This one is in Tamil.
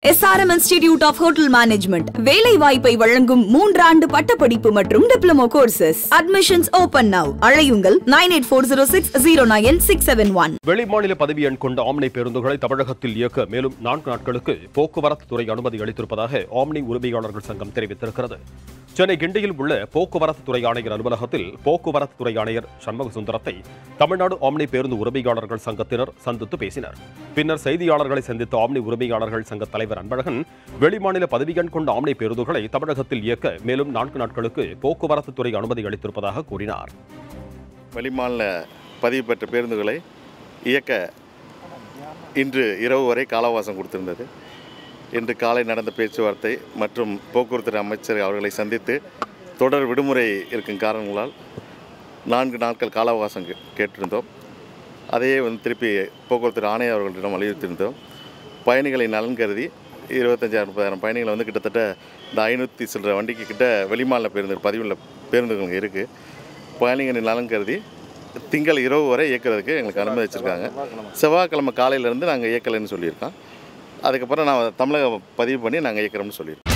SRM institute of hotel management வேலை வாய்ப்பை வழங்கும் மூன்றாண்டு பட்டப்படிப்பு மற்றும் diploma courses admissions open now அழையுங்கள் nine eight four zero six zero nine six seven one வெளிமாநில பதவி எண் கொண்ட ஆம்னி பேருந்துகளை தமிழகத்தில் இயக்க மேலும் நான்கு நாட்களுக்கு போக்குவரத்து துறை அனுமதி அளித்திருப்பதாக ஆம்னி உரிமையாளர்கள் சங்கம் தெரிவித்திருக்கிறது சென்னை கிண்டியில் உள்ள போக்குவரத்து துறை ஆணையர் அலுவலகத்தில் போக்குவரத்து துறை ஆணையர் சண்முக சுந்தரத்தை தமிழ்நாடு ஆம்னி பேருந்து உரிமையாளர்கள் சங்கத்தினர் சந்தித்து பேசினர் பின்னர் செய்தியாளர்களை சந்தித்த ஆம்னி உரிமையாளர்கள் சங்க தலைவர் அன்பழகன் வெளிமாநில பதவி எண் கொண்ட ஆம்னி பேருந்துகளை தமிழகத்தில் இயக்க மேலும் நான்கு நாட்களுக்கு போக்குவரத்து துறை அனுமதி அளித்திருப்பதாக கூறினார் வெளிமாநில பதிவு பெற்ற பேருந்துகளை இயக்க இன்று இரவு வரை காலவாசம் கொடுத்திருந்தது இன்று காலை நடந்த பேச்சுவார்த்தை மற்றும் போக்குவரத்து அமைச்சர் அவர்களை சந்தித்து தொடர் விடுமுறை இருக்கும் காரணங்களால் நான்கு நாட்கள் கால அவகாசம் கே- கேட்டிருந்தோம் அதையே வந்து திருப்பி போக்குவரத்து ஆணையர் அவர்களிடம் வலியுறுத்தியிருந்தோம் பயணிகளின் நலன் கருதி இருபத்தஞ்சாயிரம் முப்பதாயிரம் பயணிகள் வந்து கிட்டத்தட்ட இந்த ஐநூற்றி சில்லற வண்டிக்கு கிட்ட வெளிமாநில பேருந்து பதிவுள்ள பேருந்துகள் இருக்குது பயணிகளின் நலன் கருதி திங்கள் இரவு வரை இயக்கிறதுக்கு எங்களுக்கு அனுமதி வச்சுருக்காங்க செவ்வாய்க்கிழமை காலையிலேருந்து நாங்கள் இயக்கலைன்னு சொல்லியிருக்கோம் அதுக்கப்புறம் நான் தமிழக பதிவு பண்ணி நாங்கள் இயக்கிறோம்னு சொல்லியிருக்கோம்